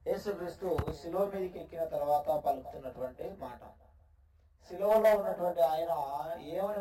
యేసుక్రీస్తు శిలువ మీదకి ఎక్కిన తర్వాత పలుకుతున్నటువంటి మాట శిలువలో ఉన్నటువంటి ఆయన ఏమని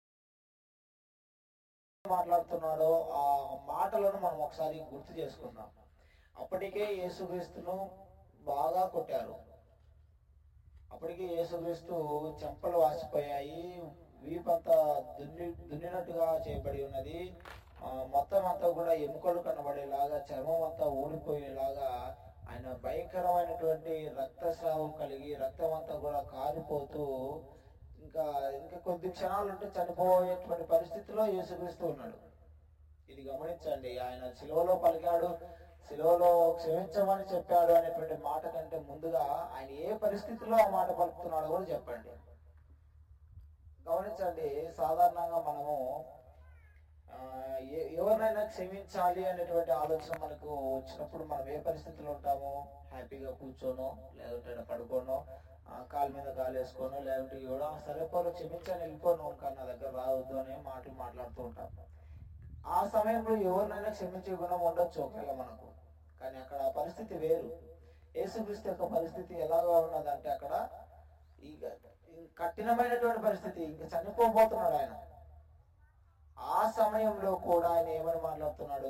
మాట్లాడుతున్నాడో ఆ మాటలను మనం ఒకసారి గుర్తు చేసుకుందాం అప్పటికే యేసుక్రీస్తును బాగా కొట్టారు అప్పటికే యేసుక్రీస్తు చెంపలు వాసిపోయాయి వీపంతా దున్ని దున్నినట్టుగా చేయబడి ఉన్నది ఆ, మొత్తం అంతా కూడా ఎముకలు కనబడేలాగా చర్మం అంతా ఊడిపోయేలాగా ఆయన భయంకరమైనటువంటి రక్తస్రావం కలిగి రక్తం అంతా కూడా కారిపోతూ ఇంకా ఇంకా కొద్ది క్షణాలు ఉంటే చనిపోయేటువంటి పరిస్థితిలో యేసుక్రీస్తు ఉన్నాడు ఇది గమనించండి ఆయన శిలువలో పలికాడు శిలువలో క్షమించమని చెప్పాడు అనేటువంటి మాట కంటే ముందుగా ఆయన ఏ పరిస్థితిలో ఆ మాట పలుకుతున్నాడో కూడా చెప్పండి గమనించండి సాధారణంగా మనము ఆ, ఎ- ఎవరినైనా క్షమించాలి అనేటువంటి ఆలోచన మనకు వచ్చినప్పుడు మనం ఏ పరిస్థితిలో ఉంటామో హ్యాపీగా కూర్చోనో లేదంటే ఈడ పడుకోనో ఆ, కాలు మీద కాలు వేసుకోనో లేదంటే కూడా సరే పోరు క్షమించాను వెళ్ళిపోను ఇంకా నా దగ్గర రావద్దు అనే మాటలు మాట్లాడుతూ ఉంటాం ఆ సమయంలో ఎవరినైనా క్షమించే గుణం ఉండొచ్చు ఒకవేళ మనకు కానీ అక్కడ ఆ పరిస్థితి వేరు యేసుక్రీస్తు యొక్క పరిస్థితి ఎలాగా ఉన్నదంటే అక్కడ ఈ ఈ కఠినమైనటువంటి పరిస్థితి ఇంకా చనిపోబోతున్నాడు ఆయన ఆ సమయంలో కూడా ఆయన ఏమని మాట్లాడుతున్నాడు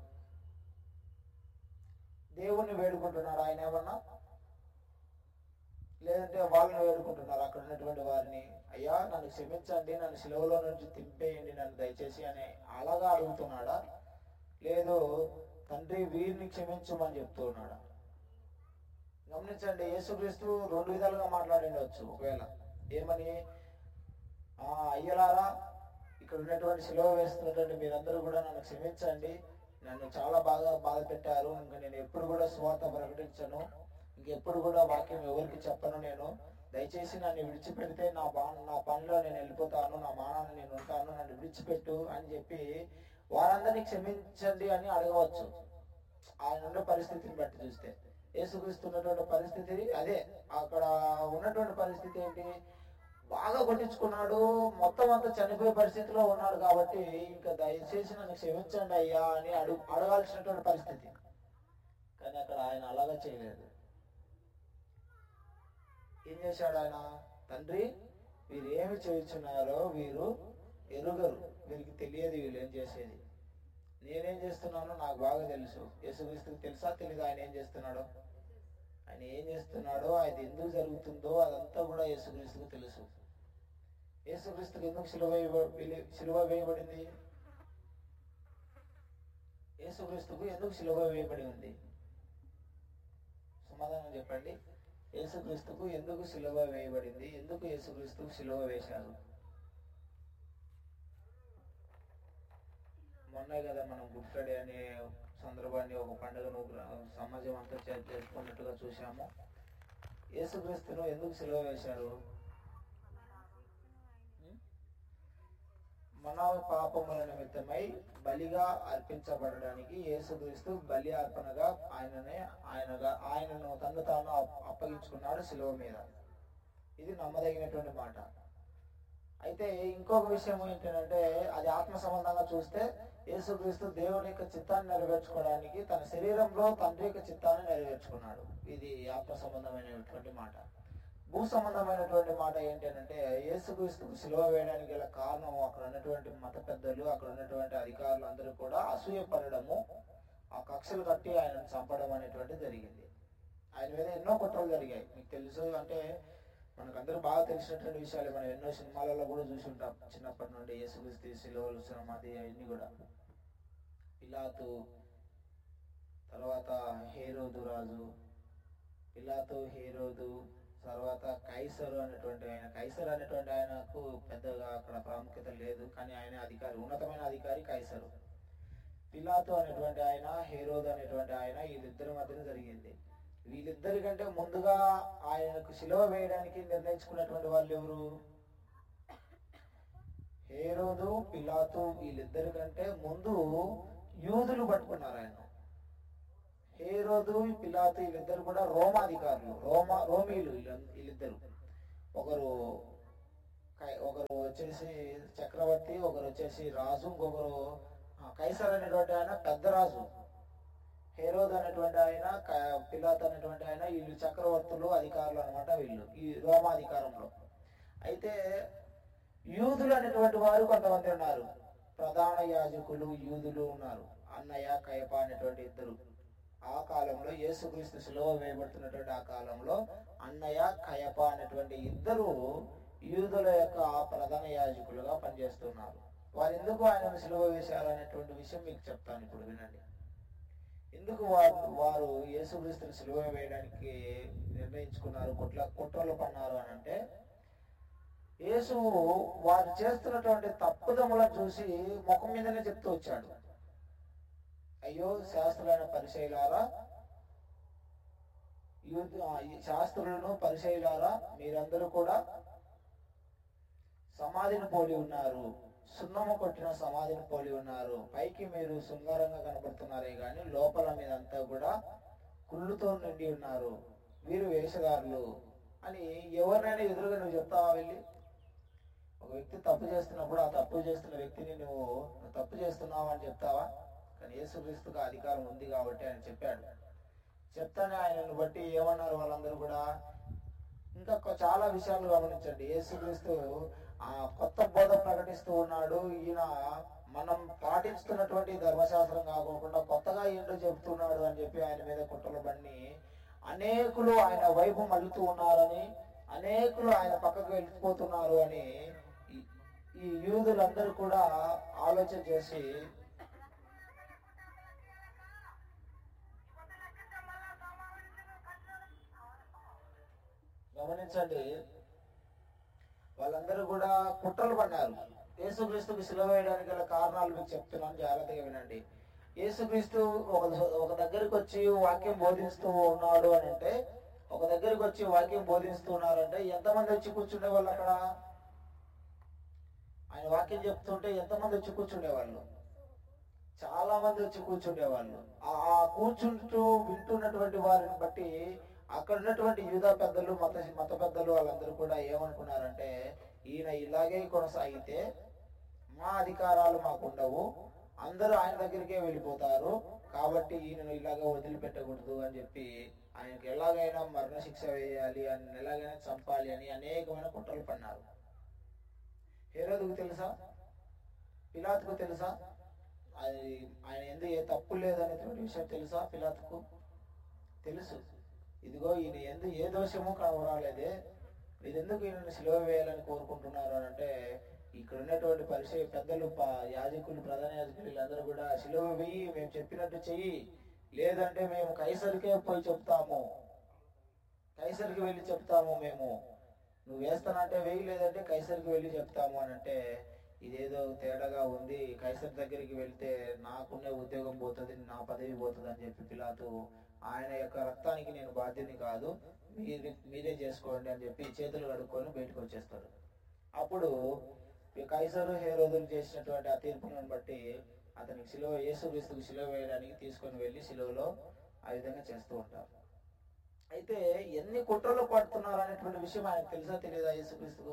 దేవుణ్ణి వేడుకుంటున్నాడు ఆయన ఏమన్నా లేదంటే వాళ్ళని వేడుకుంటున్నారు అక్కడ ఉన్నటువంటి వారిని అయ్యా నన్ను క్షమించండి నన్ను సిలువలో నుంచి తింపేయండి నన్ను దయచేసి అని అలాగా అడుగుతున్నాడా లేదు తండ్రి వీరిని క్షమించమని చెప్తూ ఉన్నాడా గమనించండి యేసుక్రీస్తు రెండు విధాలుగా మాట్లాడిండవచ్చు ఒకవేళ ఏమని ఆ అయ్యలారా ఇక్కడ ఉన్నటువంటి సెలవు వేస్తున్నటువంటి మీరందరూ కూడా నన్ను క్షమించండి నన్ను చాలా బాగా బాధ పెట్టారు ఇంకా నేను ఎప్పుడు కూడా స్వార్థ ప్రకటించను ఇంకెప్పుడు కూడా వాక్యం ఎవరికి చెప్పను నేను దయచేసి నన్ను విడిచిపెడితే నా బా నా పనిలో నేను వెళ్ళిపోతాను నా మానాన్ని నేను ఉంటాను నన్ను విడిచిపెట్టు అని చెప్పి వారందరినీ క్షమించండి అని అడగవచ్చు ఆయన ఉన్న పరిస్థితిని బట్టి చూస్తే యేసుక్రీస్తున్నటువంటి పరిస్థితి అదే అక్కడ ఉన్నటువంటి పరిస్థితి ఏంటి బాగా కొట్టించుకున్నాడు మొత్తం అంతా చనిపోయే పరిస్థితిలో ఉన్నాడు కాబట్టి ఇంకా దయచేసి నన్ను క్షమించండి అయ్యా అని అడుగు అడగాల్సినటువంటి పరిస్థితి కానీ అక్కడ ఆయన అలాగా చేయలేదు ఏం చేశాడు ఆయన తండ్రి వీరు ఏమి చేయుచున్నారో వీరు ఎరుగరు వీరికి తెలియదు వీళ్ళు ఏం చేసేది నేనేం చేస్తున్నానో నాకు బాగా తెలుసు యేసుక్రీస్తుకి తెలుసా తెలియదు ఆయన ఏం చేస్తున్నాడో ఆయన ఏం చేస్తున్నాడో అది ఎందుకు జరుగుతుందో అదంతా కూడా యేసుక్రీస్తుకు తెలుసు యేసుక్రీస్తుకు ఎందుకు సిలువ వేయబ- సిలువ వేయబడింది యేసుక్రీస్తుకు ఎందుకు సిలువ వేయబడి ఉంది సమాధానం చెప్పండి యేసుక్రీస్తుకు ఎందుకు సిలువ వేయబడింది ఎందుకు యేసుక్రీస్తుకు సిలువ వేశారు మొన్నే కదా మనం గుడ్ ఫ్రైడే అనే సందర్భాన్ని ఒక పండుగను గ్ర- సమాజం అంతా చే- జరుపుకున్నట్టుగా చూశాము యేసుక్రీస్తును ఎందుకు సిలువ వేశారు ఉం? మన పాపముల నిమిత్తమై బలిగా అర్పించబడడానికి యేసుక్రీస్తు బలి అర్పణగా ఆయననే ఆయనగా ఆయనను తను తాను అప్- అప్పగించుకున్నాడు శిలువ మీద ఇది నమ్మదగినటువంటి మాట అయితే ఇంకొక విషయం ఏంటంటే అది ఆత్మ సంబంధంగా చూస్తే యేసుక్రీస్తు దేవుని యొక్క చిత్తాన్ని నెరవేర్చుకోవడానికి తన శరీరంలో తండ్రి యొక్క చిత్తాన్ని నెరవేర్చుకున్నాడు ఇది ఆత్మ సంబంధమైనటువంటి మాట భూ సంబంధమైనటువంటి మాట ఏంటంటే యేసుక్రీస్తుకు సిలువ వేయడానికి గల కారణం అక్కడ ఉన్నటువంటి మత పెద్దలు అక్కడ ఉన్నటువంటి అధికారులు అందరూ కూడా అసూయపడము ఆ కక్షలు కట్టి ఆయనను చంపడం అనేటువంటి జరిగింది ఆయన మీద ఎన్నో కుట్రలు జరిగాయి మీకు తెలుసు అంటే మనకు అందరూ బాగా తెలిసినటువంటి విషయాలు మనం ఎన్నో సినిమాలలో కూడా చూసి ఉంటాం చిన్నప్పటి నుండి యేసుక్రీస్తు సిలువలు సమాధి అవన్నీ కూడా పిలాతు తర్వాత హేరోదు రాజు పిలాతు హేరోదు తర్వాత కైసరు అనేటువంటి ఆయన కైసరు అనేటువంటి ఆయనకు పెద్దగా అక్కడ ప్రాముఖ్యత లేదు కానీ ఆయన అధికారి ఉన్నతమైన అధికారి కైసరు పిలాతు అనేటువంటి ఆయన హేరోదు అనేటువంటి ఆయన వీళ్ళిద్దరి మధ్యన జరిగింది వీళ్ళిద్దరి కంటే ముందుగా ఆయనకు శిలువ వేయడానికి నిర్ణయించుకున్నటువంటి వాళ్ళు ఎవరు హేరోదు పిలాతు వీళ్ళిద్దరి కంటే ముందు యూదులు పట్టుకున్నారు ఆయన హేరోదు పిలాతు వీళ్ళిద్దరు కూడా రోమాధికారులు రోమా రోమీలు వీళ్ళ- వీళ్ళిద్దరు ఒకరు కై- ఒకరు వచ్చేసి చక్రవర్తి ఒకరు వచ్చేసి రాజు ఇంకొకరు ఆ, కైసర్ అనేటువంటి ఆయన పెద్ద రాజు హేరోద్ అనేటువంటి ఆయన క- పిలాత్ అనేటువంటి ఆయన వీళ్ళు చక్రవర్తులు అధికారులు అనమాట వీళ్ళు ఈ రోమాధికారంలో అయితే యూదులు అనేటువంటి వారు కొంతమంది ఉన్నారు ప్రధాన యాజకులు యూదులు ఉన్నారు అన్నయ్య కయప అనేటువంటి ఇద్దరు ఆ కాలంలో యేసుక్రీస్తు సులువ వేయబడుతున్నటువంటి ఆ కాలంలో అన్నయ్య కయప అనేటువంటి ఇద్దరు యూదుల యొక్క ప్రధాన యాజకులుగా పనిచేస్తున్నారు వారు ఎందుకు ఆయనను సిలువ వేశారు అనేటువంటి విషయం మీకు చెప్తాను ఇప్పుడు వినండి ఎందుకు వారు వారు యేసుక్రీస్తుని సిలువ వేయడానికి నిర్ణయించుకున్నారు కుట్ల కుట్రలు పన్నారు అని అంటే యేసు వారు చేస్తున్నటువంటి తప్పుదములను చూసి ముఖం మీదనే చెప్తూ వచ్చాడు అయ్యో శాస్త్రులైన పరిచయలారా యూత్ ఆ, ఈ శాస్త్రులను పరిచయలారా మీరందరూ కూడా సమాధిని పోలి ఉన్నారు సున్నము కొట్టిన సమాధిని పోలి ఉన్నారు పైకి మీరు శృంగారంగా కనబడుతున్నారే గాని లోపల మీదంతా కూడా కుళ్ళుతో నిండి ఉన్నారు వీరు వేషధారులు అని ఎవరినైనా ఎదురుగా నువ్వు చెప్తావా వెళ్ళి ఒక వ్యక్తి తప్పు చేస్తున్నప్పుడు ఆ తప్పు చేస్తున్న వ్యక్తిని నువ్వు నువ్వు తప్పు చేస్తున్నావు అని చెప్తావా కానీ యేసుక్రీస్తుకు ఆ అధికారం ఉంది కాబట్టి ఆయన చెప్పాడు చెప్తానే ఆయనను బట్టి ఏమన్నారు వాళ్ళందరూ కూడా ఇంకా కొ- చాలా విషయాలు గమనించండి యేసుక్రీస్తు ఆ కొత్త బోధ ప్రకటిస్తూ ఉన్నాడు ఈయన మనం పాటిస్తున్నటువంటి ధర్మశాస్త్రం కాకుండా కొత్తగా ఏంటో చెబుతున్నాడు అని చెప్పి ఆయన మీద కుట్రలు బండి అనేకులు ఆయన వైపు మళ్ళుతూ ఉన్నారని అనేకులు ఆయన పక్కకు వెళ్ళిపోతున్నారు అని ఈ- ఈ యూదులందరూ కూడా ఆలోచన చేసి గమనించండి వాళ్ళందరూ కూడా కుట్రలు పడ్డారు యేసుక్రీస్తుకి సిలువ వేయడానికి గల కారణాలు మీకు చెప్తున్నాను జాగ్రత్తగా వినండి యేసుక్రీస్తు ఒక ఒక దగ్గరికి వచ్చి వాక్యం బోధిస్తూ ఉన్నాడు అని అంటే ఒక దగ్గరికి వచ్చి వాక్యం బోధిస్తూ ఉన్నారంటే ఎంతమంది వచ్చి కూర్చుండే వాళ్ళు అక్కడ ఆయన వాక్యం చెప్తుంటే ఎంతమంది వచ్చి కూర్చుండేవాళ్ళు చాలా మంది వచ్చి కూర్చుండేవాళ్ళు ఆ ఆ కూర్చుంటూ వింటున్నటువంటి వారిని బట్టి అక్కడ ఉన్నటువంటి యూదా పెద్దలు మత మత పెద్దలు వాళ్ళందరూ కూడా ఏమనుకున్నారంటే ఈయన ఇలాగే కొనసాగితే మా అధికారాలు మాకు ఉండవు అందరూ ఆయన దగ్గరికే వెళ్ళిపోతారు కాబట్టి ఈయనను ఇలాగ వదిలిపెట్టకూడదు అని చెప్పి ఆయనకి ఎలాగైనా మరణ శిక్ష వేయాలి అని ఎలాగైనా చంపాలి అని అనేకమైన కుట్రలు పన్నారు హేరోదుకు తెలుసా పిలాతుకు తెలుసా అది ఆయన ఎందుకు ఏ తప్పు లేదనేటువంటి విషయం తెలుసా పిలాతుకు తెలుసు ఇదిగో ఈయన ఎందు ఏ దోషము కనబరాలేదే మీరు ఎందుకు ఈయనను సిలువ వేయాలని కోరుకుంటున్నారు అని అంటే ఇక్కడ ఉన్నటువంటి పరిచయ పెద్దలు ప- యాజకులు ప్రధాన యాజకులు వీళ్ళందరూ కూడా సిలువ వేయి మేము చెప్పినట్టు చెయ్యి లేదంటే మేము కైసరికే పోయి చెప్తాము కైసరికి వెళ్ళి చెప్తాము మేము నువ్వు వేస్తానంటే వెయ్యి లేదంటే కైసరికి వెళ్ళి చెప్తాము అని అంటే ఇదేదో తేడాగా ఉంది కైసర్ దగ్గరికి వెళ్తే నాకున్నే ఉద్యోగం పోతుంది నా పదవి పోతుంది అని చెప్పి పిలాతు ఆయన యొక్క రక్తానికి నేను బాధ్యని కాదు మీరు మీరే చేసుకోండి అని చెప్పి చేతులు కడుక్కొని బయటకు వచ్చేస్తాడు అప్పుడు ఈ కైసరు హేరోదులు చేసినటువంటి ఆ తీర్పులను బట్టి అతనికి సిలువ యేసుక్రీస్తుకు సిలువ వేయడానికి తీసుకొని వెళ్ళి సిలువలో ఆ విధంగా చేస్తూ ఉంటారు అయితే ఎన్ని కుట్రలు పడుతున్నారు అనేటువంటి విషయం ఆయనకు తెలుసా తెలియదా యేసుక్రీస్తుకు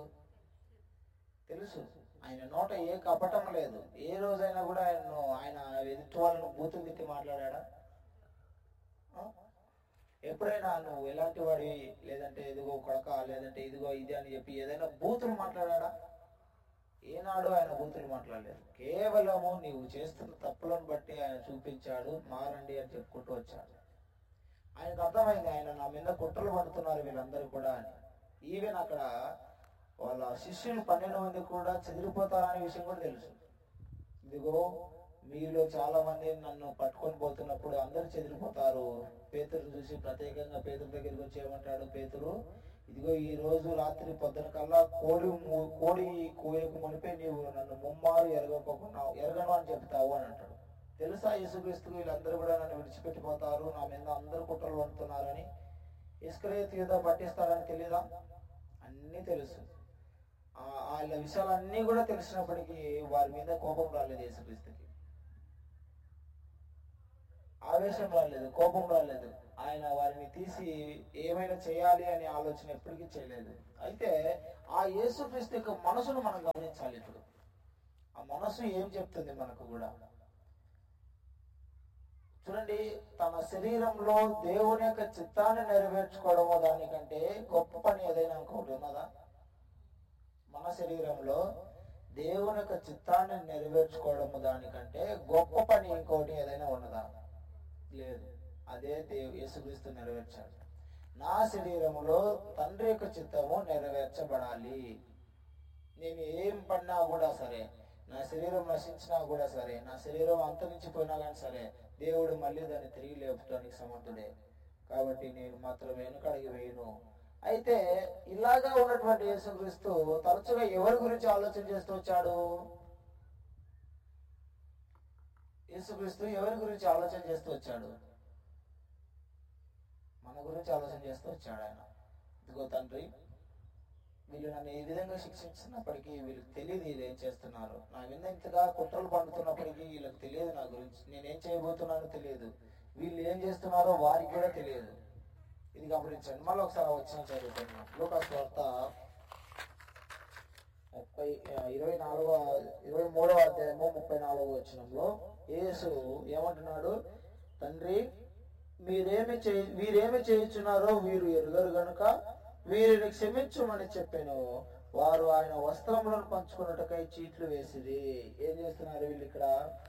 తెలుసు ఆయన నోట ఏ కపటం లేదు ఏ రోజైనా కూడా ఆయన ఆయన ఎదుటి వాళ్ళను బూతులు తిట్టి మాట్లాడా ఆ? ఎప్పుడైనా నువ్వు ఎలాంటి వాడివి లేదంటే ఇదిగో కొడక లేదంటే ఇదిగో ఇది అని చెప్పి ఏదైనా బూతులు మాట్లాడా ఏనాడు ఆయన బూతులు మాట్లాడలేదు కేవలము నీవు చేస్తున్న తప్పులను బట్టి ఆయన చూపించాడు మారండి అని చెప్పుకుంటూ వచ్చాడు ఆయనకు అర్థమైంది ఆయన నా మీద కుట్రలు పడుతున్నారు వీళ్ళందరూ కూడా అని ఈవెన్ అక్కడ వాళ్ళ శిష్యులు పన్నెండు మంది కూడా చెదిరిపోతారనే విషయం కూడా తెలుసు ఇదిగో మీలో చాలా మంది నన్ను పట్టుకొని పోతున్నప్పుడు అందరూ చెదిరిపోతారు పేతురు చూసి ప్రత్యేకంగా పేతురు దగ్గరికి వచ్చి ఏమంటాడు పేతురు ఇదిగో ఈ రోజు రాత్రి పొద్దున కల్లా కోడి ము- కోడి కోయకు మునిపే నీవు నన్ను ముమ్మారు ఎరగకుండా ఎరగను అని చెప్తావు అని అంటాడు తెలుసా యేసుక్రీస్తు వీళ్ళందరూ కూడా నన్ను విడిచిపెట్టిపోతారు నా మీద అందరూ కుట్రలు పడుతున్నారని ఇస్కరేత్ యుద్ధ పట్టిస్తారని తెలీదా అన్నీ తెలుసు ఆ వాళ్ళ విషయాలన్నీ కూడా తెలిసినప్పటికీ వారి మీద కోపం రాలేదు యేసుక్రీస్తుకి ఆవేశం రాలేదు కోపం రాలేదు ఆయన వారిని తీసి ఏమైనా చేయాలి అనే ఆలోచన ఎప్పటికీ చేయలేదు అయితే ఆ యేసుక్రీస్తు యొక్క మనసును మనం గమనించాలి ఇప్పుడు ఆ మనసు ఏం చెప్తుంది మనకు కూడా చూడండి తన శరీరంలో దేవుని యొక్క చిత్తాన్ని నెరవేర్చుకోవడము దానికంటే గొప్ప పని ఏదైనా ఇంకొకటి ఉన్నదా మన శరీరంలో దేవుని యొక్క చిత్తాన్ని నెరవేర్చుకోవడము దానికంటే గొప్ప పని ఇంకోటి ఏదైనా ఉన్నదా లేదు అదే దేవు యేసుక్రీస్తు నెరవేర్చాడు నా శరీరములో తండ్రి యొక్క చిత్తము నెరవేర్చబడాలి నేను ఏం పడినా కూడా సరే నా శరీరం నశించినా కూడా సరే నా శరీరం అంతరించిపోయినా కానీ సరే దేవుడు మళ్ళీ దాన్ని తిరిగి లేపడానికి సమర్థుడే కాబట్టి నేను మాత్రం వెనుకడిగి వేయను అయితే ఇలాగా ఉన్నటువంటి యేసుక్రీస్తు తరచుగా ఎవరి గురించి ఆలోచన చేస్తూ వచ్చాడు యేసుక్రీస్తు ఎవరి గురించి ఆలోచన చేస్తూ వచ్చాడు మన గురించి ఆలోచన చేస్తూ వచ్చాడు ఆయన ఇదిగో తండ్రి వీళ్ళు నన్ను ఏ విధంగా శిక్షించినప్పటికీ వీళ్ళకి తెలియదు వీళ్ళు ఏం చేస్తున్నారు నా మీద ఇంతగా కుట్రలు పండుతున్నప్పటికీ వీళ్ళకి తెలియదు నా గురించి నేనేం చేయబోతున్నానో తెలియదు వీళ్ళు ఏం చేస్తున్నారో వారికి కూడా తెలియదు ఇది గమనించండి మళ్ళీ ఒకసారి వచ్చిన చదువుతున్నాం లోకాస్ వార్త ముప్పై ఆ, ఇరవై నాలుగో ఇరవై మూడవ అధ్యాయము ముప్పై నాలుగో వచనంలో యేసు ఏమంటున్నాడు తండ్రి మీరేమి చే వీరేమి చేయుచున్నారో వీరు ఎరుగరు గనుక వీరిని క్షమించమని చెప్పాను వారు ఆయన వస్త్రములను పంచుకున్నట్టుకై చీట్లు వేసిరి ఏం చేస్తున్నారు వీళ్ళు ఇక్కడ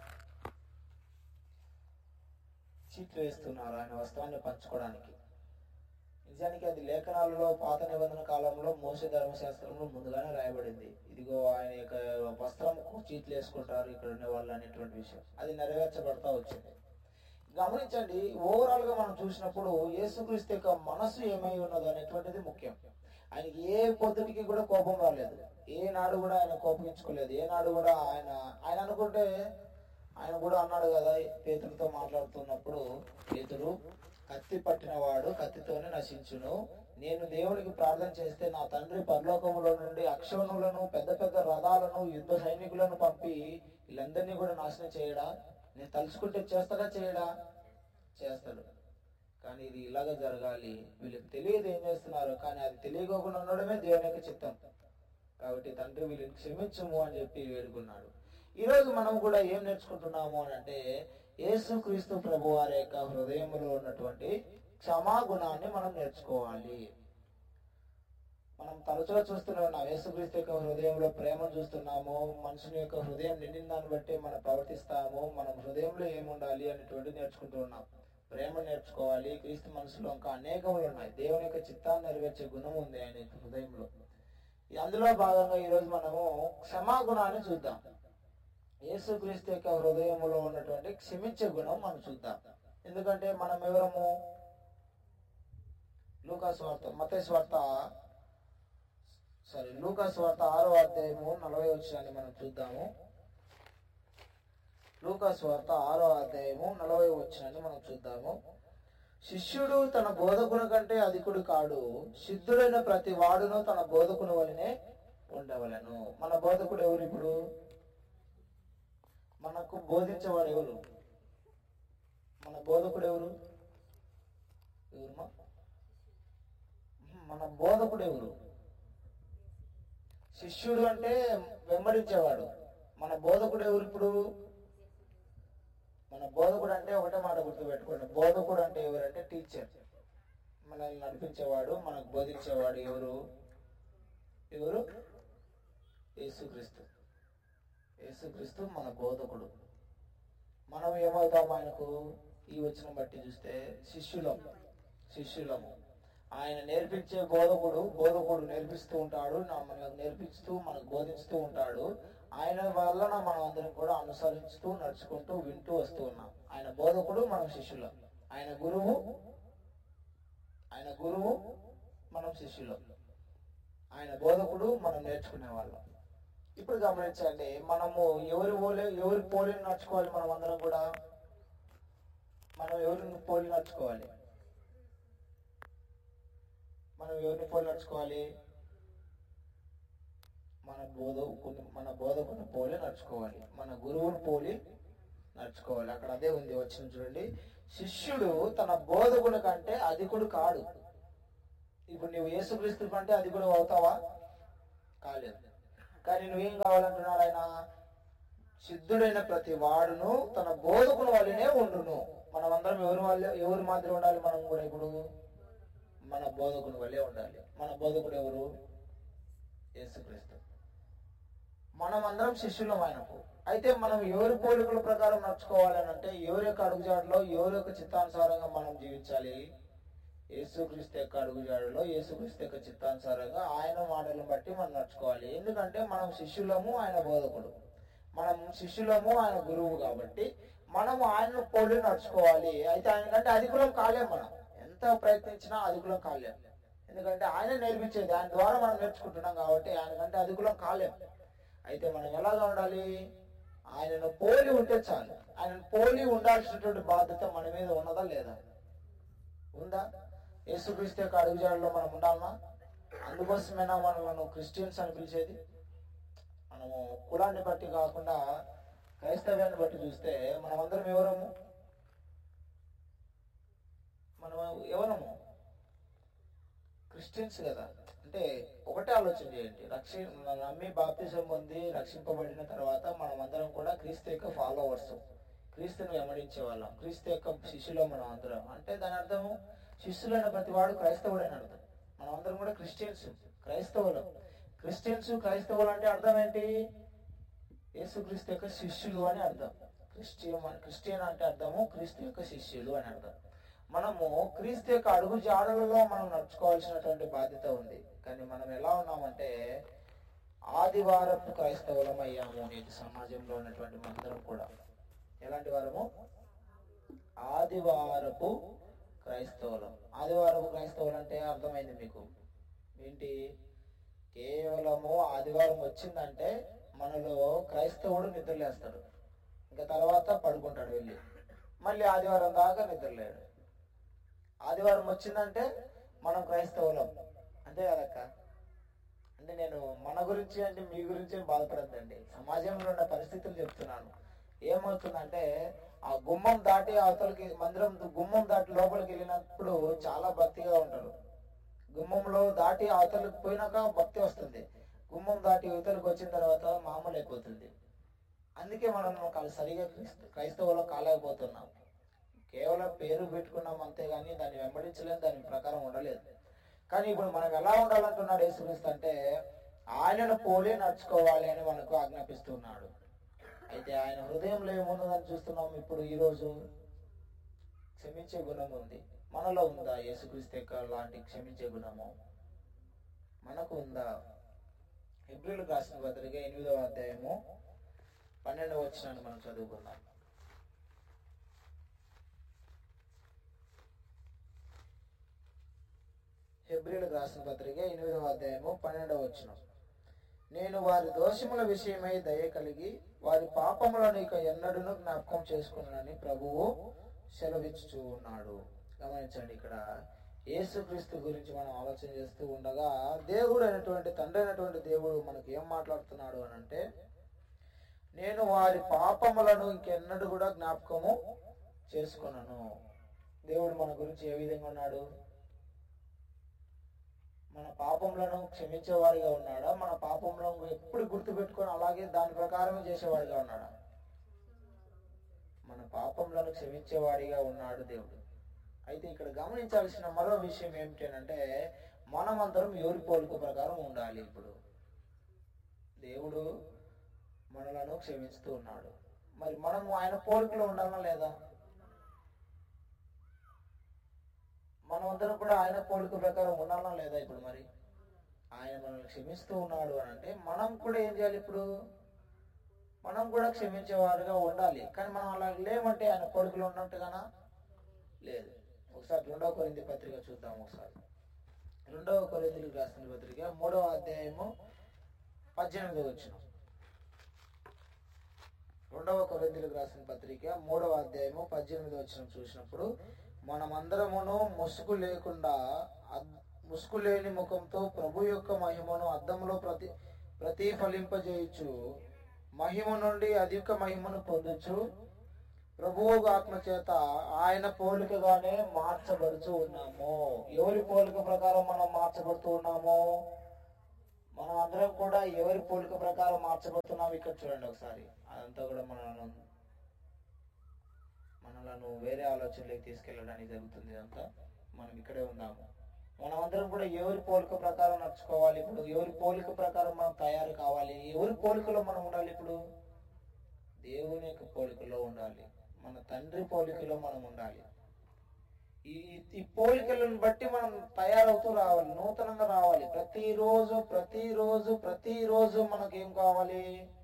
చీట్లు వేస్తున్నారు ఆయన వస్త్రాన్ని పంచుకోవడానికి నిజానికి అది లేఖనాలలో పాత నిబంధన కాలంలో మోస ధర్మశాస్త్రంలో ముందుగానే రాయబడింది ఇదిగో ఆయన యొక్క వస్త్రం చీట్లు వేసుకుంటారు ఇక్కడ ఉండే వాళ్ళు అనేటువంటి విషయం అది నెరవేర్చబడతా వచ్చింది గమనించండి ఓవరాల్ గా మనం చూసినప్పుడు యేసుక్రీస్తు యొక్క మనసు ఏమై ఉన్నది అనేటువంటిది ముఖ్యం ఆయనకి ఏ పొద్దుటికి కూడా కోపం రాలేదు ఏ నాడు కూడా ఆయన కోపించుకోలేదు ఏ నాడు కూడా ఆయన ఆయన అనుకుంటే ఆయన కూడా అన్నాడు కదా పేతుడితో మాట్లాడుతున్నప్పుడు పేతుడు కత్తి పట్టినవాడు కత్తితోనే నశించును నేను దేవునికి ప్రార్థన చేస్తే నా తండ్రి పరలోకములో నుండి అక్షవణులను పెద్ద పెద్ద రథాలను యుద్ధ సైనికులను పంపి వీళ్ళందరినీ కూడా నాశనం చేయడా నేను తలుచుకుంటే చేస్తాడా చేయడా చేస్తాడు కానీ ఇది ఇలాగ జరగాలి వీళ్ళకి తెలియదు ఏం చేస్తున్నారు కానీ అది తెలియకోకుండా ఉండడమే దేవుని యొక్క చిత్తం కాబట్టి తండ్రి వీళ్ళని క్షమించము అని చెప్పి వేడుకున్నాడు ఈ రోజు మనం కూడా ఏం నేర్చుకుంటున్నాము అని అంటే యేసుక్రీస్తు ప్రభు వారి యొక్క హృదయంలో ఉన్నటువంటి క్షమాగుణాన్ని మనం నేర్చుకోవాలి మనం తరచుగా చూస్తూనే ఉన్నాం యేసుక్రీస్తు యొక్క హృదయంలో ప్రేమ చూస్తున్నాము మనుషుని యొక్క హృదయం నిండిన దాన్ని బట్టి మనం ప్రవర్తిస్తాము మనం హృదయంలో ఏముండాలి అనేటువంటి నేర్చుకుంటూ ఉన్నాం ప్రేమ నేర్చుకోవాలి క్రీస్తు మనసులో ఇంకా అనేకములు ఉన్నాయి దేవుని యొక్క చిత్తాన్ని నెరవేర్చే గుణం ఉంది ఆయన యొక్క హృదయంలో ఈ అందులో భాగంగా ఈరోజు మనము క్షమాగుణాన్ని చూద్దాం యేసుక్రీస్తు యొక్క హృదయంలో ఉన్నటువంటి క్షమించే గుణం మనం చూద్దాం ఎందుకంటే మనం ఎవరము లూకా స్వార్థ మత స్వార్థ సారీ లూకా స్వార్థ ఆరో అధ్యాయము నలభై వచ్చాన్ని మనం చూద్దాము లూకా స్వార్థ ఆరో అధ్యాయము నలభై వచ్చాన్ని మనం చూద్దాము శిష్యుడు తన బోధకుని కంటే అధికుడు కాడు సిద్ధుడైన ప్రతి వాడును తన బోధకుని వలనే ఉండవలను మన బోధకుడు ఎవరు ఇప్పుడు మనకు బోధించేవాడు ఎవరు మన బోధకుడు ఎవరు ఎవరుమా మన బోధకుడు ఎవరు శిష్యుడు అంటే వెంబడించేవాడు మన బోధకుడు ఎవరు ఇప్పుడు మన బోధకుడు అంటే ఒకటే మాట గుర్తు పెట్టుకోండి బోధకుడు అంటే ఎవరంటే టీచర్ మనల్ని నడిపించేవాడు మనకు బోధించేవాడు ఎవరు ఎవరు యేసుక్రీస్తు యేసుక్రీస్తు మన బోధకుడు మనం ఏమవుతాం ఆయనకు ఈ వచ్చిన బట్టి చూస్తే శిష్యులం శిష్యులము ఆయన నేర్పించే బోధకుడు బోధకుడు నేర్పిస్తూ ఉంటాడు నా మనకు నేర్పిస్తూ మనకు బోధిస్తూ ఉంటాడు ఆయన వలన మనం అందరం కూడా అనుసరిస్తూ నడుచుకుంటూ వింటూ వస్తూ ఉన్నాం ఆయన బోధకుడు మనం శిష్యులం ఆయన గురువు ఆయన గురువు మనం శిష్యులం ఆయన బోధకుడు మనం నేర్చుకునే వాళ్ళం ఇప్పుడు గమనించండి మనము ఎవరి పోలే ఎవరి పోలిని నడుచుకోవాలి మనం అందరం కూడా మనం ఎవరిని పోలి నడుచుకోవాలి మనం ఎవరిని పోలి నడుచుకోవాలి మన బోధకుని మన బోధకుని పోలి నడుచుకోవాలి మన గురువుని పోలి నడుచుకోవాలి అక్కడ అదే ఉంది వచ్చిన చూడండి శిష్యుడు తన బోధకుని కంటే అధికుడు కాడు ఇప్పుడు నువ్వు యేసుక్రీస్తు కంటే అధికుడు అవుతావా కాలేదు కానీ నువ్వేం కావాలంటున్నాడు ఆయన సిద్ధుడైన ప్రతి వాడును తన బోధకుని వల్లనే ఉండును మనం అందరం ఎవరి వాళ్ళే ఎవరి మాదిరి ఉండాలి మనం కూడా ఇప్పుడు మన బోధకుని వల్లే ఉండాలి మన బోధకుడు ఎవరు యేసుక్రీస్తు మనం అందరం శిష్యులం ఆయనకు అయితే మనం ఎవరి పోలికల ప్రకారం నడుచుకోవాలని అంటే ఎవరి యొక్క అడుగుజాడలో ఎవరి యొక్క చిత్తానుసారంగా మనం జీవించాలి యేసుక్రీస్తు యొక్క అడుగుజాడలో యేసుక్రీస్తు యొక్క చిత్తానుసారంగా ఆయన మాటలను బట్టి మనం నడుచుకోవాలి ఎందుకంటే మనం శిష్యులము ఆయన బోధకుడు మనం శిష్యులము ఆయన గురువు కాబట్టి మనం ఆయనను పోలి నడుచుకోవాలి అయితే ఆయన కంటే అధికులం కాలేం మనం ఎంత ప్రయత్నించినా అధికులం కాలేం ఎందుకంటే ఆయన నేర్పించేది ఆయన ద్వారా మనం నేర్చుకుంటున్నాం కాబట్టి ఆయన కంటే అధికులం కాలేం అయితే మనం ఎలాగా ఉండాలి ఆయనను పోలి ఉంటే చాలు ఆయనను పోలి ఉండాల్సినటువంటి బాధ్యత మన మీద ఉన్నదా లేదా ఉందా యేసుక్రీస్తు యొక్క అడుగుజాడలో మనం ఉండాలనా అందుకోసమేనా మనలను క్రిస్టియన్స్ అని పిలిచేది మనము కులాన్ని బట్టి కాకుండా క్రైస్తవ్యాన్ని బట్టి చూస్తే మనమందరం ఎవరము మనం ఎవరము క్రిస్టియన్స్ కదా అంటే ఒకటే ఆలోచన చేయండి రక్షి నమ్మి బాప్తిజం పొంది రక్షింపబడిన తర్వాత మనం అందరం కూడా క్రీస్తు యొక్క ఫాలోవర్స్ క్రీస్తుని వెంబడించే వాళ్ళం క్రీస్తు యొక్క శిష్యులం మనం అందరం అంటే దాని అర్థము శిష్యులైన ప్రతి వాడు క్రైస్తవుడని అర్థం మనం అందరం కూడా క్రిస్టియన్స్ క్రైస్తవులు క్రిస్టియన్స్ క్రైస్తవులు అంటే అర్థం ఏంటి యేసుక్రీస్తు యొక్క శిష్యులు అని అర్థం క్రిస్టియన్ క్రిస్టియన్ అంటే అర్థము క్రీస్తు యొక్క శిష్యులు అని అర్థం మనము క్రీస్తు యొక్క అడుగు జాడలలో మనం నడుచుకోవాల్సినటువంటి బాధ్యత ఉంది కానీ మనం ఎలా ఉన్నామంటే ఆదివారపు క్రైస్తవులం అయ్యాము నేటి సమాజంలో ఉన్నటువంటి మనందరం కూడా ఎలాంటి వారము ఆదివారపు క్రైస్తవులం ఆదివారపు క్రైస్తవులు అంటే అర్థమైంది మీకు ఏంటి కేవలము ఆదివారం వచ్చిందంటే మనలో క్రైస్తవుడు నిద్రలేస్తాడు ఇంకా తర్వాత పడుకుంటాడు వెళ్ళి మళ్ళీ ఆదివారం దాకా నిద్రలేడు ఆదివారం వచ్చిందంటే మనం క్రైస్తవులం అంతే కదక్క అంటే నేను మన గురించి అంటే మీ గురించి బాధపడద్దండి సమాజంలో ఉన్న పరిస్థితులు చెప్తున్నాను ఏమవుతుందంటే ఆ గుమ్మం దాటి అవతలకి మందిరం గుమ్మం దాటి లోపలికి వెళ్ళినప్పుడు చాలా భక్తిగా ఉంటారు గుమ్మంలో దాటి అవతలకు పోయినాక భక్తి వస్తుంది గుమ్మం దాటి అవతలకు వచ్చిన తర్వాత మామూలు అయిపోతుంది అందుకే మనం కాదు సరిగా క్రీస్తు క్రైస్తవులో కాలేకపోతున్నాం కేవలం పేరు పెట్టుకున్నాం అంతేగాని దాన్ని వెంబడించలేదు దాని ప్రకారం ఉండలేదు కానీ ఇప్పుడు మనం ఎలా ఉండాలంటున్నాడు యేసుక్రీస్తు అంటే ఆయనను పోలే నడుచుకోవాలి అని మనకు ఆజ్ఞాపిస్తున్నాడు అయితే ఆయన హృదయంలో ఏమున్నదని చూస్తున్నాం ఇప్పుడు ఈ రోజు క్షమించే గుణం ఉంది మనలో ఉందా యేసుక్రీస్తు యొక్క లాంటి క్షమించే గుణము మనకు ఉందా ఎబ్రిల్ రాసిన పత్రిక ఎనిమిదవ అధ్యాయము పన్నెండవ వచ్చినాన్ని మనం చదువుకుందాం హెబ్రిలకు రాసిన పత్రిక ఎనిమిదవ అధ్యాయము పన్నెండవ వచ్చిన నేను వారి దోషముల విషయమై దయ కలిగి వారి పాపములను ఇక ఎన్నడూను జ్ఞాపకం చేసుకున్నానని ప్రభువు సెలవిచ్చుచూ ఉన్నాడు గమనించండి ఇక్కడ యేసుక్రీస్తు గురించి మనం ఆలోచన చేస్తూ ఉండగా దేవుడు అయినటువంటి తండ్రి అయినటువంటి దేవుడు మనకి ఏం మాట్లాడుతున్నాడు అని అంటే నేను వారి పాపములను ఇంకెన్నడూ కూడా జ్ఞాపకము చేసుకున్నాను దేవుడు మన గురించి ఏ విధంగా ఉన్నాడు మన పాపములను క్షమించేవాడిగా ఉన్నాడా మన పాపములను ఎప్పుడు గుర్తు పెట్టుకొని అలాగే దాని ప్రకారమే చేసేవాడిగా ఉన్నాడా మన పాపములను క్షమించేవాడిగా ఉన్నాడు దేవుడు అయితే ఇక్కడ గమనించాల్సిన మరో విషయం ఏమిటంటే మనమందరం ఎవరి పోలిక ప్రకారం ఉండాలి ఇప్పుడు దేవుడు మనలను క్షమిస్తూ ఉన్నాడు మరి మనము ఆయన పోలికలో ఉండాలా లేదా మనమందరం కూడా ఆయన పోలిక ప్రకారం ఉండాలా లేదా ఇప్పుడు మరి ఆయన మనల్ని క్షమిస్తూ ఉన్నాడు అని అంటే మనం కూడా ఏం చేయాలి ఇప్పుడు మనం కూడా క్షమించేవారుగా ఉండాలి కానీ మనం అలా లేమంటే ఆయన పోలికలు ఉన్నట్టుగానా లేదు ఒకసారి రెండవ కొరింది పత్రిక చూద్దాం ఒకసారి రెండవ కొరిందులకు రాసిన పత్రిక మూడవ అధ్యాయము పద్దెనిమిది వచ్చిన రెండవ కొరిందులకు రాసిన పత్రిక మూడవ అధ్యాయము పద్దెనిమిది వచ్చిన చూసినప్పుడు మనమందరమును ముసుగు లేకుండా అద్- ముసుగు లేని ముఖంతో ప్రభు యొక్క మహిమను అద్దంలో ప్రతి ప్రతిఫలింపజేయచ్చు మహిమ నుండి అధిక మహిమను పొందొచ్చు ప్రభువు ఆత్మ చేత ఆయన పోలికగానే మార్చబడుతూ ఉన్నాము ఎవరి పోలిక ప్రకారం మనం మార్చబడుతూ ఉన్నాము మనం అందరం కూడా ఎవరి పోలిక ప్రకారం మార్చబడుతున్నాం ఇక్కడ చూడండి ఒకసారి అదంతా కూడా మనం మనలను వేరే ఆలోచనలోకి తీసుకెళ్ళడానికి జరుగుతుంది ఇదంతా మనం ఇక్కడే ఉన్నాము మనం అందరం కూడా ఎవరి పోలిక ప్రకారం నడుచుకోవాలి ఇప్పుడు ఎవరి పోలిక ప్రకారం మనం తయారు కావాలి ఎవరి పోలికలో మనం ఉండాలి ఇప్పుడు దేవుని యొక్క పోలికలో ఉండాలి మన తండ్రి పోలికలో మనం ఉండాలి ఈ ఈ పోలికలను బట్టి మనం తయారవుతూ రావాలి నూతనంగా రావాలి ప్రతిరోజు ప్రతిరోజు ప్రతిరోజు మనకి ఏం కావాలి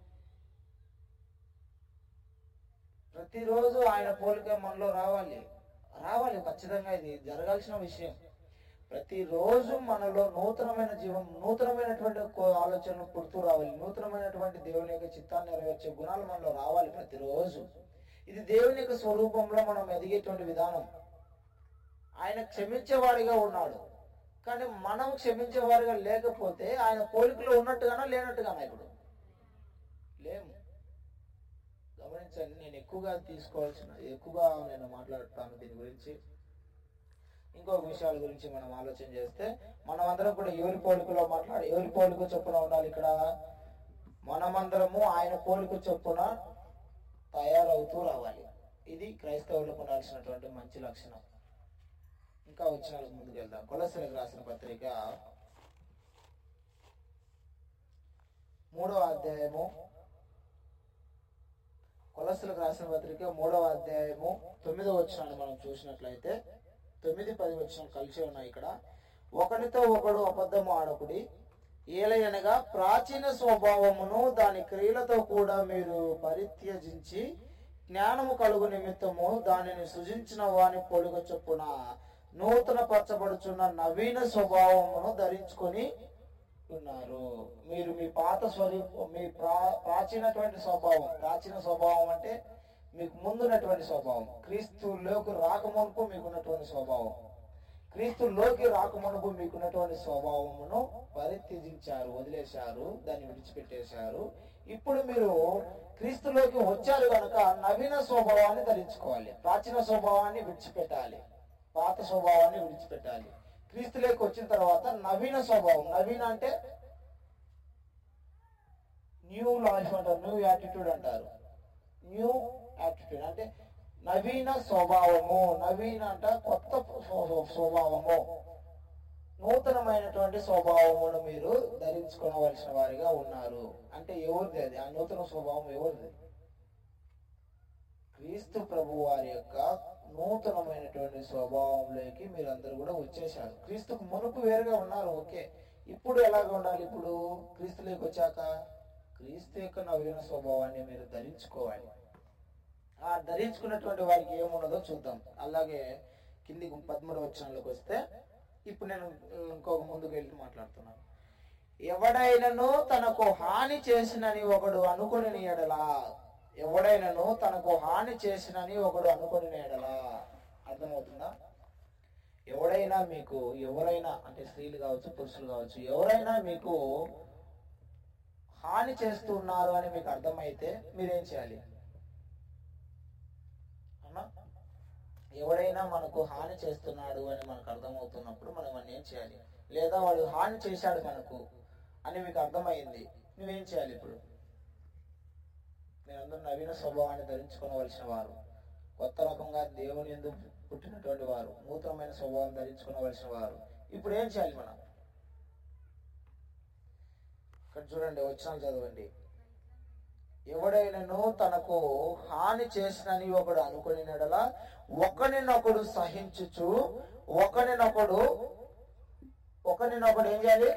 ప్రతిరోజు ఆయన పోలిక మనలో రావాలి రావాలి ఖచ్చితంగా ఇది జరగాల్సిన విషయం ప్రతిరోజు మనలో నూతనమైన జీవం నూతనమైనటువంటి కో- ఆలోచనలు పుడుతూ రావాలి నూతనమైనటువంటి దేవుని యొక్క చిత్తాన్ని నెరవేర్చే గుణాలు మనలో రావాలి ప్రతిరోజు ఇది దేవుని యొక్క స్వరూపంలో మనం ఎదిగేటువంటి విధానం ఆయన క్షమించేవాడిగా ఉన్నాడు కానీ మనం క్షమించేవాడిగా లేకపోతే ఆయన పోలికలో ఉన్నట్టుగానా లేనట్టుగానా ఇప్పుడు లేము గమనించండి నేను ఎక్కువగా తీసుకోవాల్సిన ఎక్కువగా నేను మాట్లాడుతాను దీని గురించి ఇంకొక విషయాల గురించి మనం ఆలోచన చేస్తే మనం అందరం కూడా ఎవరి పోలికలో మాట్లాడి ఎవరి పోలిక చొప్పున ఉండాలి ఇక్కడ మనమందరము ఆయన పోలిక చొప్పున తయారవుతూ రావాలి ఇది క్రైస్తవులకు ఉండాల్సినటువంటి మంచి లక్షణం ఇంకా వచ్చిన ముందుకు వెళ్దాం కొలసలకు రాసిన పత్రిక మూడవ అధ్యాయము కొలసలకు రాసిన పత్రిక మూడవ అధ్యాయము తొమ్మిదవ వచ్చినాన్ని మనం చూసినట్లయితే తొమ్మిది పది వచ్చిన కలిసి ఉన్నాయి ఇక్కడ ఒకరితో ఒకడు అబద్ధము ఆడకుడి ఏలయనగా ప్రాచీన స్వభావమును దాని క్రియలతో కూడా మీరు పరిత్యజించి జ్ఞానము కలుగు నిమిత్తము దానిని సృజించిన వాని పొడుగ చొప్పున నూతన పరచబడుచున్న నవీన స్వభావమును ధరించుకొని ఉన్నారు మీరు మీ పాత స్వరూపం మీ ప్రా ప్రాచీనటువంటి స్వభావం ప్రాచీన స్వభావం అంటే మీకు ముందున్నటువంటి స్వభావం క్రీస్తులోకి రాకమునుపు మీకున్నటువంటి స్వభావం క్రీస్తులోకి రాకమునుపు మీకున్నటువంటి స్వభావమును పరిత్యజించారు వదిలేశారు దాన్ని విడిచిపెట్టేశారు ఇప్పుడు మీరు క్రీస్తులోకి వచ్చారు కనుక నవీన స్వభావాన్ని ధరించుకోవాలి ప్రాచీన స్వభావాన్ని విడిచిపెట్టాలి పాత స్వభావాన్ని విడిచిపెట్టాలి క్రీస్తులోకి వచ్చిన తర్వాత నవీన స్వభావం నవీన అంటే న్యూ లైఫ్ అంటారు న్యూ యాటిట్యూడ్ అంటారు న్యూ యాటిట్యూడ్ అంటే నవీన స్వభావము నవీన అంట కొత్త స్వ- స్వభావము నూతనమైనటువంటి స్వభావమును మీరు ధరించుకోవలసిన వారిగా ఉన్నారు అంటే ఎవరిది అది ఆ నూతన స్వభావం ఎవరిది క్రీస్తు ప్రభు వారి యొక్క నూతనమైనటువంటి స్వభావంలోకి మీరందరూ కూడా వచ్చేసారు క్రీస్తుకు మునుపు వేరుగా ఉన్నారు ఓకే ఇప్పుడు ఎలాగ ఉండాలి ఇప్పుడు క్రీస్తులోకి వచ్చాక క్రీస్తు యొక్క నవీన స్వభావాన్ని మీరు ధరించుకోవాలి ఆ ధరించుకున్నటువంటి వారికి ఏమున్నదో చూద్దాం అలాగే కింది పదమూడవ వచనంలోకి వస్తే ఇప్పుడు నేను ఇంకొక ముందుకు వెళ్ళి మాట్లాడుతున్నాను ఎవడైనను తనకు హాని చేసినని ఒకడు అనుకుని ఎడలా ఎవడైనను తనకు హాని చేసినని ఒకడు అనుకుని ఎడలా అర్థమవుతుందా ఎవడైనా మీకు ఎవరైనా అంటే స్త్రీలు కావచ్చు పురుషులు కావచ్చు ఎవరైనా మీకు హాని చేస్తున్నారు అని మీకు అర్థమైతే మీరేం చేయాలి అన్నా ఎవడైనా మనకు హాని చేస్తున్నాడు అని మనకు అర్థమవుతున్నప్పుడు మనం వాడిని ఏం చేయాలి లేదా వాడు హాని చేశాడు మనకు అని మీకు అర్థమైంది నువ్వేం చేయాలి ఇప్పుడు మీరందరూ నవీన స్వభావాన్ని ధరించుకోవలసిన వారు కొత్త రకంగా దేవుని ఎందుకు పుట్టినటువంటి వారు నూతనమైన స్వభావం ధరించుకోవలసిన వారు ఇప్పుడు ఏం చేయాలి మనం ఇక్కడ చూడండి వచ్చినాలు చదవండి ఎవడైనను తనకు హాని చేసినని ఒకడు అనుకుని నెడల ఒకరినొకడు సహించుచు ఒకరినొకడు ఒకరినొకడు ఏం చేయాలి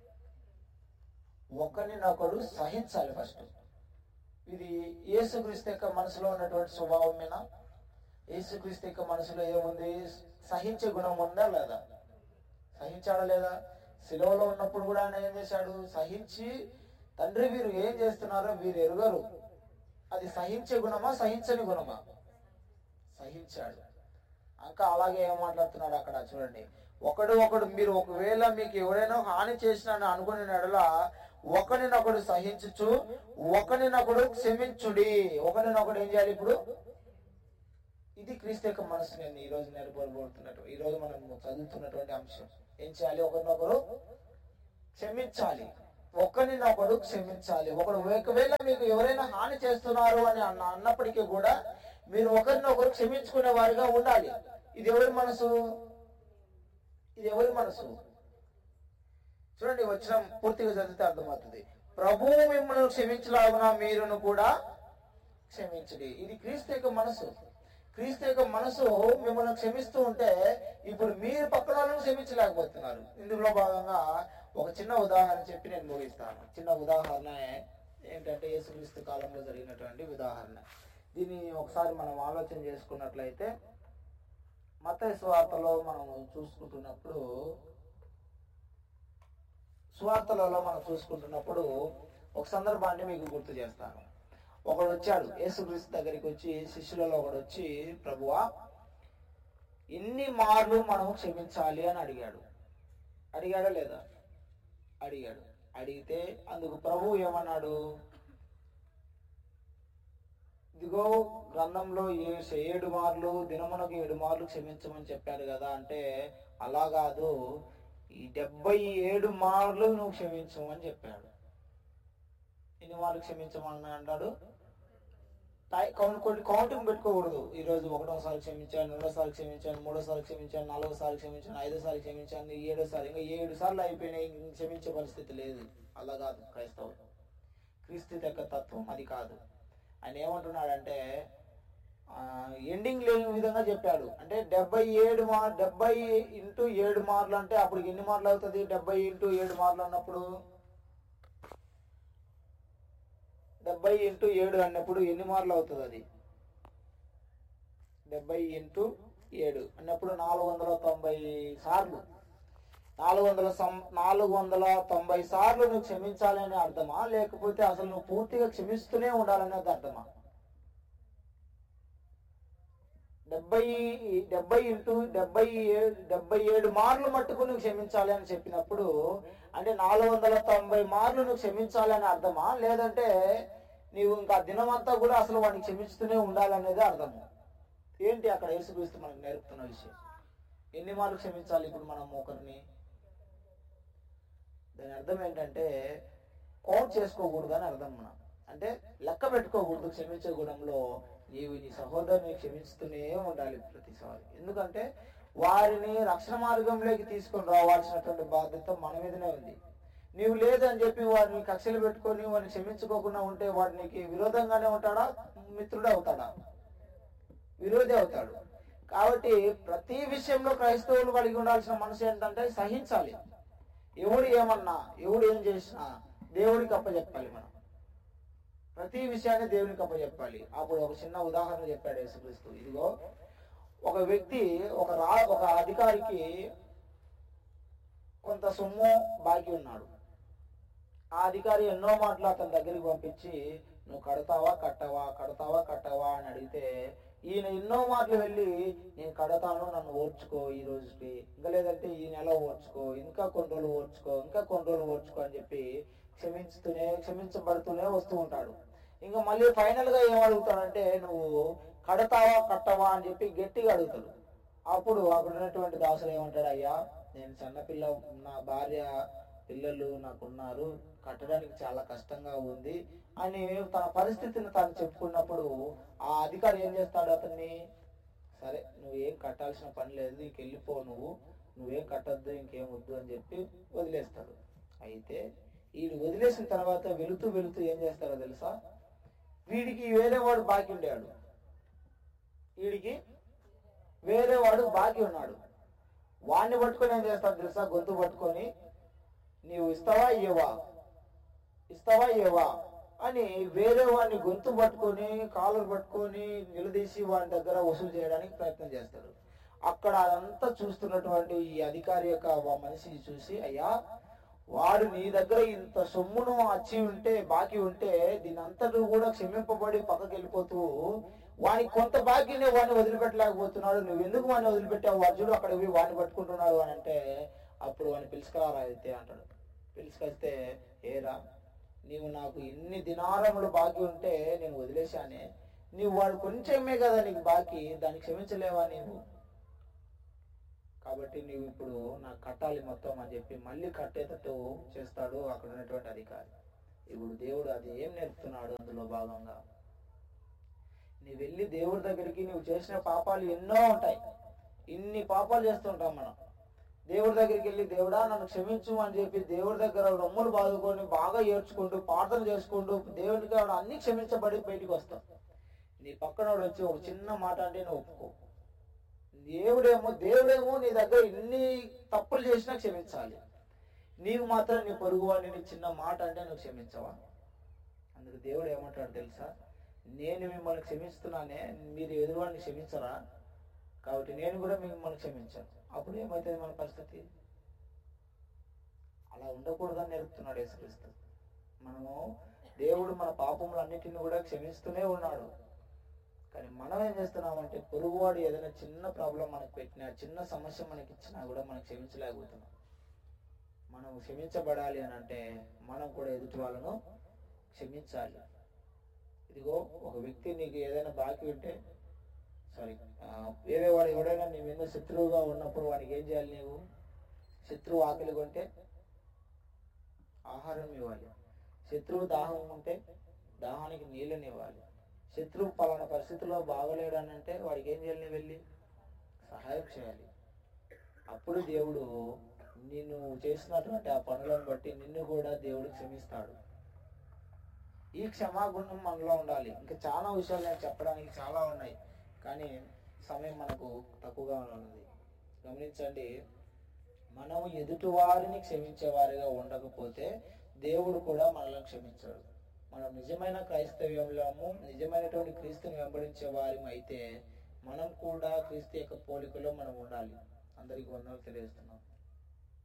ఒకరినొకడు సహించాలి ఫస్ట్ ఇది యేసుక్రీస్తు యొక్క మనసులో ఉన్నటువంటి స్వభావమేనా యేసుక్రీస్తు యొక్క మనసులో ఏముంది సహించే గుణం ఉందా లేదా సహించాడా లేదా సిలువలో ఉన్నప్పుడు కూడా ఆయన ఏం చేశాడు సహించి తండ్రి వీరు ఏం చేస్తున్నారో వీరు ఎరుగరు అది సహించే గుణమా సహించని గుణమా సహించాడు ఇంకా అలాగే ఏం మాట్లాడుతున్నాడు అక్కడ చూడండి ఒకడు ఒకడు మీరు ఒకవేళ మీకు ఎవరైనా హాని చేసిన అనుకుని నడలా ఒకరినొకడు సహించుచు ఒకరినొకడు క్షమించుడి ఒకరినొకడు ఏం చేయాలి ఇప్పుడు ఇది క్రీస్తు యొక్క మనసు నేను ఈ రోజు నేర్పబడుతున్నట్టు ఈ రోజు మనం చదువుతున్నటువంటి అంశం ఏం చేయాలి ఒకరినొకరు క్షమించాలి ఒకరినొకడు క్షమించాలి ఒకడు ఒకవేళ మీకు ఎవరైనా హాని చేస్తున్నారు అని అన్న అన్నప్పటికీ కూడా మీరు ఒకరినొకరు క్షమించుకునే వారిగా ఉండాలి ఇది ఎవరి మనసు ఇది ఎవరి మనసు చూడండి వచ్చిన పూర్తిగా చదివితే అర్థమవుతుంది ప్రభువు మిమ్మల్ని క్షమించలాగున మీరును కూడా క్షమించడి ఇది క్రీస్తు యొక్క మనసు క్రీస్తు యొక్క మనసు మిమ్మల్ని క్షమిస్తూ ఉంటే ఇప్పుడు మీరు పక్కన వాళ్ళని క్షమించలేకపోతున్నారు ఇందులో భాగంగా ఒక చిన్న ఉదాహరణ చెప్పి నేను ముగిస్తాను చిన్న ఉదాహరణ ఏంటంటే యేసుక్రీస్తు కాలంలో జరిగినటువంటి ఉదాహరణ దీన్ని ఒకసారి మనం ఆలోచన చేసుకున్నట్లయితే మత స్వార్థలో మనం చూసుకుంటున్నప్పుడు సువార్తలలో మనం చూసుకుంటున్నప్పుడు ఒక సందర్భాన్ని మీకు గుర్తు చేస్తాను ఒకడు వచ్చాడు యేసుక్రీస్తు దగ్గరికి వచ్చి శిష్యులలో ఒకడు వచ్చి ప్రభువా ఎన్ని మార్లు మనం క్షమించాలి అని అడిగాడు అడిగాడా లేదా అడిగాడు అడిగితే అందుకు ప్రభు ఏమన్నాడు ఇదిగో గ్రంథంలో ఏ- ఏడు మార్లు దినమునకు ఏడు మార్లు క్షమించమని చెప్పాడు కదా అంటే అలా కాదు ఈ డెబ్బై ఏడు మార్లు నువ్వు క్షమించమని చెప్పాడు ఎన్ని మార్లు క్షమించమని అంటాడు టై- కౌంట్ కొన్ని కౌంటింగ్ పెట్టుకోకూడదు ఈ రోజు ఒకటోసారి క్షమించాను రెండోసారి క్షమించాను మూడోసారి క్షమించాను నాలుగోసారి క్షమించాను ఐదోసారి క్షమించాను ఏడోసారి ఇంకా ఏడు సార్లు అయిపోయినాయి ఇంక క్షమించే పరిస్థితి లేదు అలా కాదు క్రైస్తవుడు క్రీస్తు యొక్క తత్వం అది కాదు ఆయన ఏమంటున్నాడంటే ఎండింగ్ లేని విధంగా చెప్పాడు అంటే డెబ్బై ఏడు మార్ డెబ్బై ఇంటూ ఏడు మార్లు అంటే అప్పుడు ఎన్ని మార్లు అవుతుంది డెబ్బై ఇంటూ ఏడు మార్లు అన్నప్పుడు డెబ్బై ఇంటూ ఏడు అన్నప్పుడు ఎన్ని మార్లు అవుతుంది అది డెబ్బై ఇంటూ ఏడు అన్నప్పుడు నాలుగు వందల తొంభై సార్లు నాలుగు వందల సం- నాలుగు వందల తొంభై సార్లు నువ్వు క్షమించాలని అర్థమా లేకపోతే అసలు నువ్వు పూర్తిగా క్షమిస్తూనే ఉండాలనేది అర్థమా డెబ్బై డెబ్బై ఇంటూ డెబ్బై ఏడు డెబ్బై ఏడు మార్లు మట్టుకు నువ్వు క్షమించాలి అని చెప్పినప్పుడు అంటే నాలుగు వందల తొంభై మార్లు నువ్వు క్షమించాలి అని అర్థమా లేదంటే నీవు ఇంకా దినమంతా కూడా అసలు వాడిని క్షమిస్తూనే ఉండాలనేది అర్థము ఏంటి అక్కడ యేసుక్రీస్తు మనకు నేర్పుతున్న విషయం ఎన్ని మార్లు క్షమించాలి ఇప్పుడు మనం ఒకరిని దాని అర్థం ఏంటంటే కౌంట్ చేసుకోకూడదు అని అర్థం మనం అంటే లెక్క పెట్టుకోకూడదు క్షమించే గుణంలో నీవు నీ సహోదరుని క్షమిస్తూనే ఉండాలి ప్రతిసారి ఎందుకంటే వారిని రక్షణ మార్గంలోకి తీసుకొని రావాల్సినటువంటి బాధ్యత మన మీదనే ఉంది నీవు లేదని చెప్పి వారిని కక్షలు పెట్టుకొని వారిని క్షమించుకోకుండా ఉంటే వాడు నీకు విరోధంగానే ఉంటాడా మిత్రుడే అవుతాడా విరోధి అవుతాడు కాబట్టి ప్రతి విషయంలో క్రైస్తవులు కలిగి ఉండాల్సిన మనసు ఏంటంటే సహించాలి ఎవడు ఏమన్నా ఎవడు ఏం చేసినా దేవుడికి అప్పచెప్పాలి మనం ప్రతి విషయాన్ని దేవునికి అప్పచెప్పాలి అప్పుడు ఒక చిన్న ఉదాహరణ చెప్పాడు యేసుక్రీస్తు ఇదిగో ఒక వ్యక్తి ఒక రా ఒక అధికారికి కొంత సొమ్ము బాకీ ఉన్నాడు ఆ అధికారి ఎన్నో మాటలు అతని దగ్గరికి పంపించి నువ్వు కడతావా కట్టవా కడతావా కట్టవా అని అడిగితే ఈయన ఎన్నో మాటలు వెళ్ళి నేను కడతాను నన్ను ఓర్చుకో ఈ రోజుకి ఇంకా లేదంటే ఈ నెల ఓర్చుకో ఇంకా కొన్ని రోజులు ఓర్చుకో ఇంకా కొన్ని రోజులు ఓర్చుకో అని చెప్పి క్షమించుతూనే క్షమించబడుతూనే వస్తూ ఉంటాడు ఇంకా మళ్ళీ ఫైనల్ గా ఏం అడుగుతాడంటే నువ్వు కడతావా కట్టవా అని చెప్పి గట్టిగా అడుగుతాడు అప్పుడు అక్కడ ఉన్నటువంటి దాసులు ఏమంటాడు అయ్యా నేను చిన్నపిల్ల నా భార్య పిల్లలు నాకున్నారు కట్టడానికి చాలా కష్టంగా ఉంది అని తన పరిస్థితిని తాను చెప్పుకున్నప్పుడు ఆ అధికారి ఏం చేస్తాడు అతన్ని సరే నువ్వేం కట్టాల్సిన పని లేదు ఇంక వెళ్ళిపో నువ్వు నువ్వేం కట్టద్దు ఇంకేం వద్దు అని చెప్పి వదిలేస్తాడు అయితే వీడు వదిలేసిన తర్వాత వెళుతూ వెళుతూ ఏం చేస్తాడో తెలుసా వీడికి వేరే వాడు బాకీ ఉండేవాడు వీడికి వేరే వాడు బాకీ ఉన్నాడు వాడిని పట్టుకొని ఏం చేస్తాడు తెలుసా గొంతు పట్టుకొని నీవు ఇస్తావా ఇవ్వవా ఇస్తావా ఇవ్వవా అని వేరే వాడిని గొంతు పట్టుకొని కాలర్ పట్టుకొని నిలదీసి వాడి దగ్గర వసూలు చేయడానికి ప్రయత్నం చేస్తాడు అక్కడ అదంతా చూస్తున్నటువంటి ఈ అధికారి యొక్క ఆ మనిషిని చూసి అయ్యా వాడు నీ దగ్గర ఇంత సొమ్మును వచ్చి ఉంటే బాకీ ఉంటే దీని అంతటి కూడా క్షమింపబడి పక్కకి వెళ్ళిపోతూ వానికి కొంత బాకీనే వాడిని వదిలిపెట్టలేకపోతున్నాడు నువ్వు ఎందుకు వాడిని వదిలిపెట్టావు వాడు చూడు అక్కడ పోయి వాడిని పట్టుకుంటున్నాడు అని అంటే అప్పుడు వాడిని పిలుచుకురారా అయితే అంటాడు పిలుచుకొస్తే ఏరా నీవు నాకు ఇన్ని దినారములు బాకీ ఉంటే నేను వదిలేశానే నీవు వాడు కొంచెమే కదా నీకు బాకీ దాన్ని క్షమించలేవా నీవు కాబట్టి నీవు ఇప్పుడు నాకు కట్టాలి మొత్తం అని చెప్పి మళ్ళీ కట్టేటట్టు చేస్తాడు అక్కడ ఉన్నటువంటి అధికారి ఇప్పుడు దేవుడు అది ఏం నేర్పుతున్నాడు అందులో భాగంగా నీ వెళ్ళి దేవుడి దగ్గరికి నువ్వు చేసిన పాపాలు ఎన్నో ఉంటాయి ఇన్ని పాపాలు చేస్తుంటాం మనం దేవుడి దగ్గరికి వెళ్ళి దేవుడా నన్ను క్షమించు అని చెప్పి దేవుడి దగ్గర రొమ్ములు బాదుకొని బాగా ఏడ్చుకుంటూ ప్రార్థన చేసుకుంటూ దేవుడికి ఆవిడ అన్ని క్షమించబడి బయటికి వస్తాం నీ పక్కనోడు వచ్చి ఒక చిన్న మాట అంటే నువ్వు ఒప్పుకో దేవుడేమో దేవుడేమో నీ దగ్గర ఎన్ని తప్పులు చేసినా క్షమించాలి నీవు మాత్రం నీ పొరుగు వాడిని నీ చిన్న మాట అంటే నువ్వు క్షమించవా అందుకు దేవుడు ఏమంటాడు తెలుసా నేను మిమ్మల్ని క్షమిస్తున్నానే మీరు ఎదురువాడిని క్షమించరా కాబట్టి నేను కూడా మిమ్మల్ని క్షమించాను అప్పుడు ఏమవుతుంది మన పరిస్థితి అలా ఉండకూడదని నేర్పుతున్నాడు యేసుక్రీస్తు మనము దేవుడు మన పాపములన్నిటిని కూడా క్షమిస్తూనే ఉన్నాడు కానీ మనం ఏం చేస్తున్నామంటే పొరుగువాడు ఏదైనా చిన్న ప్రాబ్లం మనకు పెట్టినా చిన్న సమస్య మనకి ఇచ్చినా కూడా మనం క్షమించలేకపోతున్నాం మనం క్షమించబడాలి అని అంటే మనం కూడా ఎదుటి వాళ్ళను క్షమించాలి ఇదిగో ఒక వ్యక్తి నీకు ఏదైనా బాకీ ఉంటే సారీ వేరే వాడు ఎవడైనా నీ మీద శత్రువుగా ఉన్నప్పుడు వాడికి ఏం చేయాలి నీవు శత్రువు ఆకలి కొంటే ఆహారం ఇవ్వాలి శత్రువు దాహం ఉంటే దాహానికి నీళ్ళని ఇవ్వాలి శత్రువు పలానా పరిస్థితిలో బాగలేడు అని అంటే వాడికి ఏం చేయాలి నువ్వు వెళ్ళి సహాయం చేయాలి అప్పుడు దేవుడు నిన్ను చేసినటువంటి ఆ పనులను బట్టి నిన్ను కూడా దేవుడు క్షమిస్తాడు ఈ క్షమాగుణం మనలో ఉండాలి ఇంకా చాలా విషయాలు నేను చెప్పడానికి చాలా ఉన్నాయి కానీ సమయం మనకు తక్కువగా ఉన్నది గమనించండి మనం ఎదుటివారిని క్షమించేవారిగా ఉండకపోతే దేవుడు కూడా మనల్ని క్షమించాడు మనం నిజమైన క్రైస్తవ్యంలోము నిజమైనటువంటి క్రీస్తుని వెంబడించే వారి అయితే మనం కూడా క్రీస్తు యొక్క పోలికలో మనం ఉండాలి అందరికీ వందలు తెలియజేస్తున్నాం